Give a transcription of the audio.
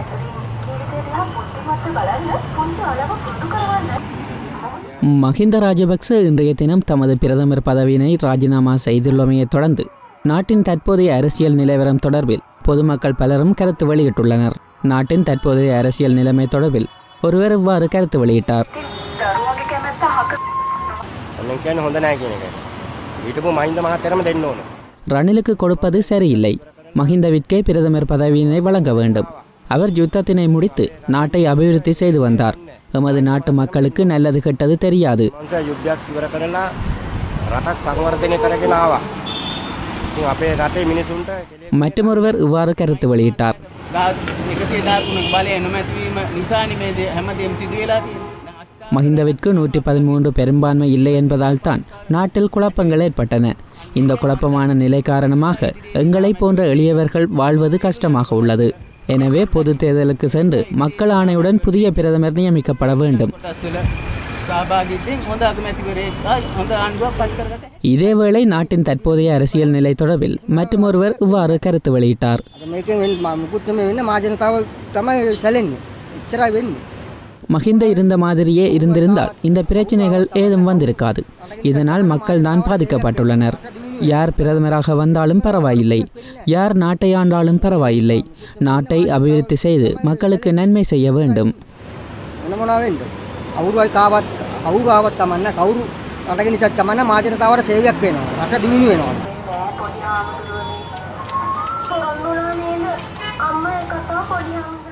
மஹிந்த ராஜபக்ச இன்றைய தினம் தமது பிரதமர் பதவியினை ராஜினாமா செய்துள்ளமையைத் தொடர்ந்து நாட்டின் தற்போதைய அரசியல் நிலவரம் தொடர்பில் பொதுமக்கள் பலரும் கருத்து வெளியிட்டுள்ளனர் நாட்டின் தற்போதைய அரசியல் நிலைமை தொடர்பில் ஒருவர் இவ்வாறு கருத்து வெளியிட்டார் ඔන්න කියන්නේ හොඳ නෑ කියන එක. හිටපු මහින්ද මහත්තයරම දෙන්න ඕන. ரணிலுக்கு கொடுப்பது சரியில்லை மஹிந்தவிற்கே பிரதமர் பதவியினை வழங்க வேண்டும் அவர் யுத்தத்தினை முடித்து நாட்டை அபிவிருத்தி செய்து வந்தார் எமது நாட்டு மக்களுக்கு நல்லது கெட்டது தெரியாது මන්ත යුද්ධයක් ඉවර කරලා රටක් සංවර්ධනය කරගෙන ආවා. ඉතින් අපේ රටේ මිනිසුන්ට කෙලෙ மற்றொருவர் இவ்வாறு கருத்து வெளியிட்டார் එකසේ දාතුනක් බලය නොමැතිවීම නිසානි මේ දේ හැමදේම සිදු වෙලා තියෙන්නේ. දැන් අස්ථා மஹிந்தவிற்கு நூற்றி பதிமூன்று பெரும்பான்மை இல்லை என்பதால் தான் நாட்டில் குழப்பங்கள் ஏற்பட்டன இந்த குழப்பமான நிலை காரணமாக எங்களை போன்ற எளியவர்கள் வாழ்வது கஷ்டமாக உள்ளது எனவே பொது தேர்தலுக்கு சென்று மக்கள் ஆணையுடன் புதிய பிரதமர் நியமிக்கப்பட வேண்டும் කොටස්වල සහභාගීත්වයෙන් හොඳ අගමැතිවරයෙක් ආයි හොඳ ආණ්ඩුවක් පත් කරගත இதேவேளை நாட்டின் தற்போதைய அரசியல் நிலை தொடர்பில் மற்றொருவர் இவ்வாறு கருத்து வெளியிட்டார் අද මේකෙන් වෙන්න මා- මුකුත් නෙමෙයි වෙන්නේ මා ජනතාව තමයි සැලෙන්නේ. එච්චරයි වෙන්නේ. மஹிந்த இருந்த மாதிரியே இருந்திருந்தால் இந்த பிரச்சனைகள் ஏதும் வந்திருக்காது இதனால் மக்கள் தான் பாதிக்கப்பட்டுள்ளனர் யார் பிரதமராக வந்தாலும் பரவாயில்லை யார் நாட்டை ஆண்டாலும் பரவாயில்லை நாட்டை அபிவிருத்தி செய்து மக்களுக்கு நன்மை செய்ய வேண்டும் වෙන මොනවා වෙන්න. අවුරුයි කාවත් අවුරු ආවත් තමන්න කවුරු රටක නිසාත් තමන්න මා ජනතාවට සේවයක් වෙනවා. රට දියුණු වෙනවා. පොඩි ආමුදුරනේ. පොරොන්දුනා නේද? අම්මා කතා පොඩි ආමුදුරනේ.